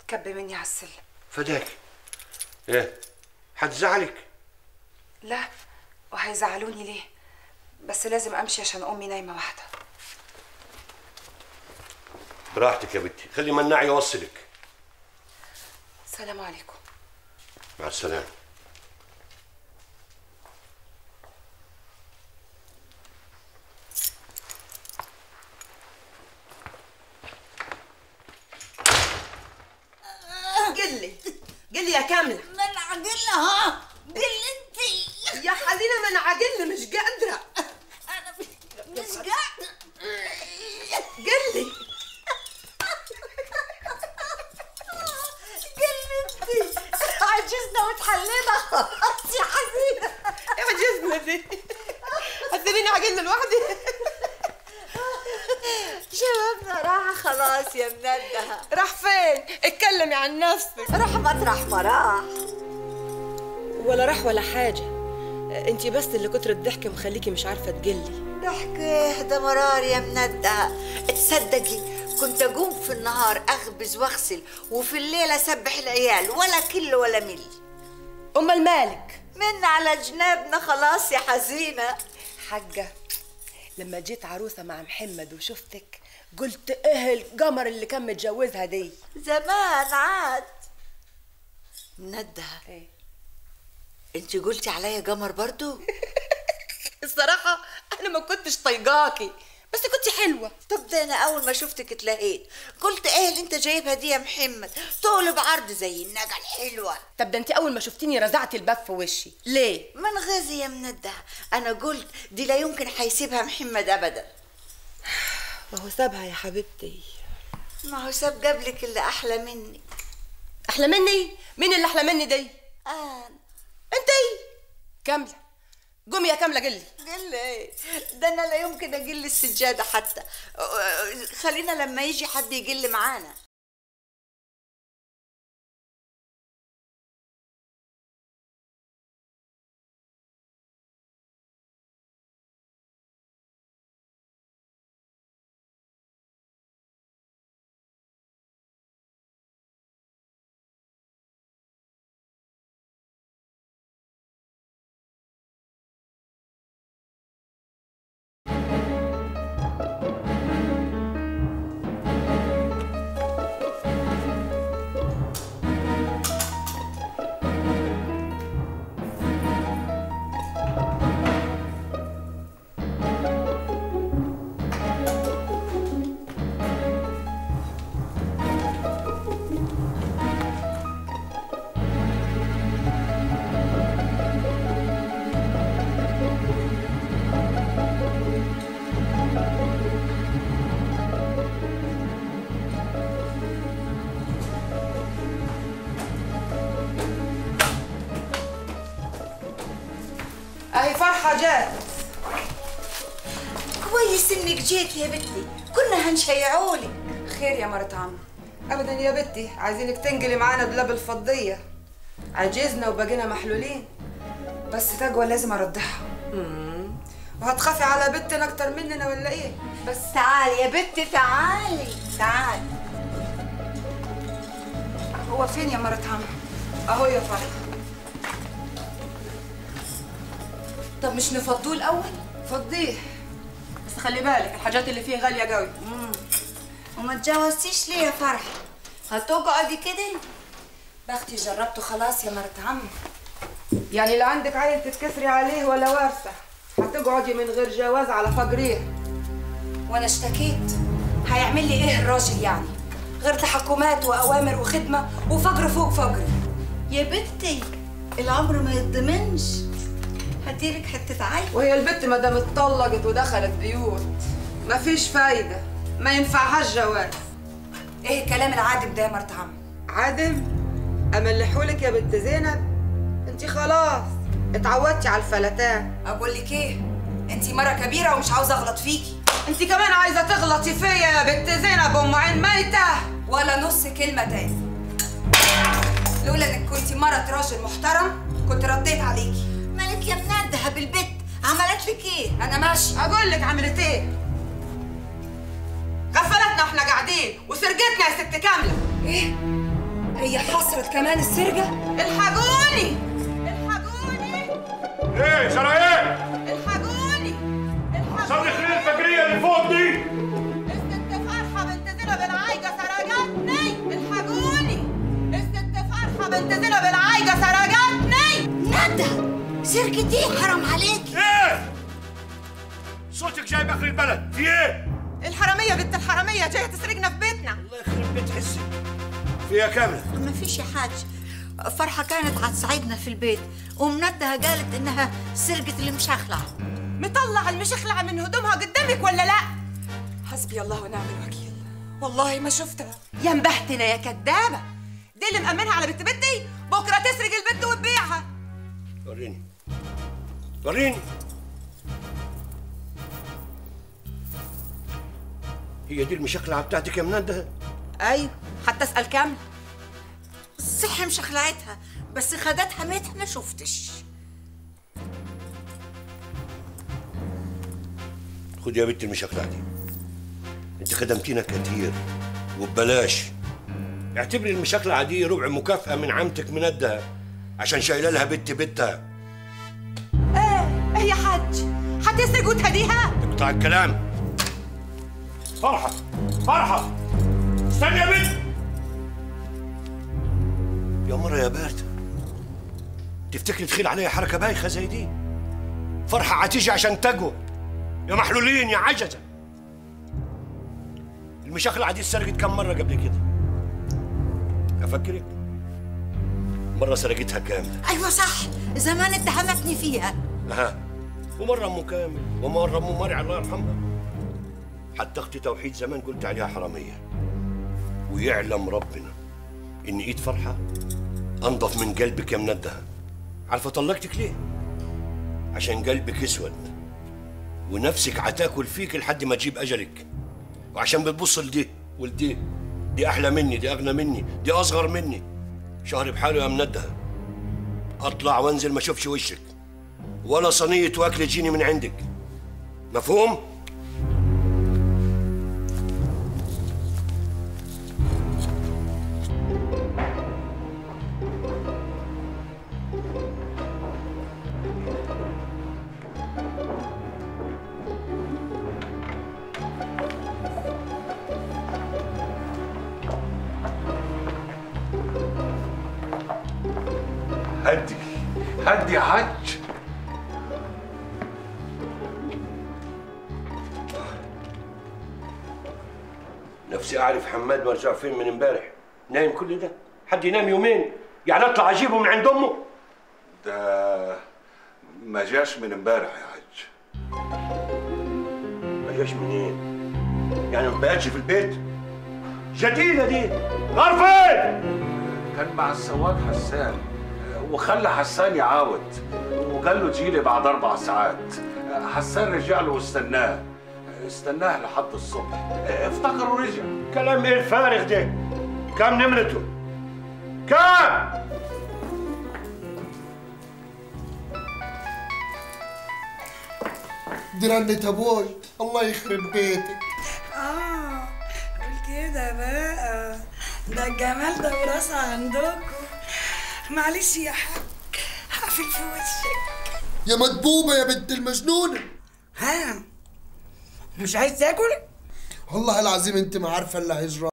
كب مني على السلم فداك ايه هتزعلك لا وهيزعلوني ليه بس لازم امشي عشان امي نايمه واحده براحتك يا بنتي خلي مناع يوصلك السلام عليكم مع السلامه قلي قلي يا كاملة من عقلها قل انت يا حزينة من عقل مش قادرة انا مش قاعده قلي قل انت عجزنا وتحلينا خلاص يا حزينه عجزنا دي هتسيبيني عقل لوحدي شبابنا راح خلاص يا منده راح فين اتكلمي عن نفسك راح مطرح ما راح ولا راح ولا حاجة انتي بس اللي كتر الضحك مخليكي مش عارفة تقلي ضحكة ده مرار يا منده تصدقي كنت اقوم في النهار اخبز واغسل وفي الليل اسبح العيال ولا كل ولا مل امال مالك من على جنابنا خلاص يا حزينه حاجة لما جيت عروسة مع محمد وشفتك قلت ايه القمر اللي كان متجوزها دي زمان عاد منده ايه انت قلتي عليا قمر برضو الصراحة انا ما كنتش طايقاكي بس كنت حلوة طب ده انا اول ما شفتك اتلهيت قلت ايه اللي انت جايبها دي يا محمد طول بعرض زي النجا الحلوه طب ده انت اول ما شفتيني رزعتي الباب في وشي ليه من غازي يا منده انا قلت دي لا يمكن حيسيبها محمد ابدا ما هو سابها يا حبيبتي ما هو ساب قبلك اللي احلى مني احلى مني مين اللي احلى مني دي انا انتي كاملة قومي يا كاملة قلي قال لي ده انا لا يمكن اقل السجاده حتى خلينا لما يجي حد يقل معانا اهي فرحة جات كويس انك جيت يا بنتي كنا هنشيعولك خير يا مرت عم ابدا يا بنتي عايزينك تنقلي معانا دولاب الفضية عجزنا وبقينا محلولين بس تجوى لازم ارضعها وهتخافي على بنتنا اكتر مننا ولا ايه بس تعالي يا بنتي تعالي تعالي هو فين يا مرت عم اهو يا فرحة طب مش نفضوه الاول فضيه بس خلي بالك الحاجات اللي فيه غالية قوي وما تجوزتيش ليه يا فرحة هتقعدي كده بختي جربته خلاص يا مرت عم يعني لا عندك عيل تتكسري عليه ولا وارثة هتقعدي من غير جواز على فجريه وانا اشتكيت هيعمل لي ايه الراجل يعني غير تحكمات واوامر وخدمه وفجر فوق فجر يا بنتي العمر ما يتضمنش هديلك حتة عيل وهي البت ما دام اتطلقت ودخلت بيوت مفيش فايدة ما ينفعهاش جواز ايه الكلام العادم ده يا مرت عم عادم املحولك يا بنت زينب انت خلاص اتعودتي على الفلتان اقول لك ايه انتي مره كبيره ومش عاوزه اغلط فيكي انت كمان عايزه تغلطي فيا يا بنت زينب ام عين ميته ولا نص كلمه تاني لولا انك كنتي مرة راجل محترم كنت رديت عليكي مالك يا منادها بالبت عملت لك ايه انا ماشي اقول لك عملت ايه غفلتنا واحنا قاعدين وسرقتنا يا ست كامله ايه هي حصرت كمان السرقة الحقوني الحقوني ايه جرى ايه؟ الحقوني صلي خليل الفجريه اللي فوق دي الست فرحة بنت زينب العايقة سرقتني الحقوني الست فرحة بنت زينب العايقة سرقتني ندى سرقة ايه حرام عليكي ايه؟ صوتك جايب اخر البلد في ايه؟ الحرامية بنت الحرامية جاية تسرقنا في بيتنا الله يخرب بيت حسي فيها كامله ما فيش يا حاج فرحة كانت هتساعدنا في البيت ومندها قالت انها سرقة المشخلع مطلع المشخلعة من هدومها قدامك ولا لا حسبي الله ونعم الوكيل والله ما شفتها يا مبهتنة يا كدابة دي اللي مأمنها على بنت بنتي بكرة تسرق البنت وتبيعها وريني وريني هي دي المشكلة بتاعتك يا منادة ايوه حتى اسأل كامل صح مشخلعتها بس خدتها ميتها ما شفتش خد يا بنت المشكلة دي انت خدمتينا كتير وببلاش اعتبري المشكلة دي ربع مكافأة من عمتك منادة عشان شايله لها بنت بنتها ايه ايه يا حاج هتسرق وتهديها اقطع الكلام فرحة فرحة استني يا بنت يا مرة يا بارد تفتكري تخيل عليا حركة بايخة زي دي فرحة هتيجي عشان تقوى يا محلولين يا عجزة المشاكل دي سرقت كم مرة قبل كده أفكرك مرة سرقتها كاملة ايوه صح زمان اتهمتني فيها أها ومرة أم كامل ومرة أم مرعي الله يرحمها حتى أختي توحيد زمان قلت عليها حرامية ويعلم ربنا إن إيد فرحة أنضف من قلبك يا منده عارفة طلقتك ليه؟ عشان قلبك أسود ونفسك عتاكل فيك لحد ما تجيب أجلك وعشان بتبص لدي ولدي دي أحلى مني دي أغنى مني دي أصغر مني شهري بحاله يا منده أطلع وأنزل ما أشوفش وشك ولا صينية أكل تجيني من عندك مفهوم؟ هدي هدي يا حاج نفسي أعرف حماد مرجع فين من امبارح نايم كل ده حد ينام يومين يعني أطلع أجيبه من عند أمه ده ما جاش من امبارح يا حاج ما جاش منين؟ يعني ما بقتش في البيت؟ جديدة دي غرفة كان مع السواق حسان وخلى حسان يعاود وقال له تجيلي بعد اربع ساعات حسان رجع له واستناه استناه لحد الصبح افتكر ورجع كلام إيه الفارغ ده؟ كم نمرته؟ كم؟ دي رنة ابوي الله يخرب بيتك اه قول كده بقى ده الجمال ده وراثة عندكم معلش يا حاج هقفل في وشك يا مدبوبة يا بنت المجنونة ها مش عايز تاكل والله العظيم انت ما عارفة اللي هيجرى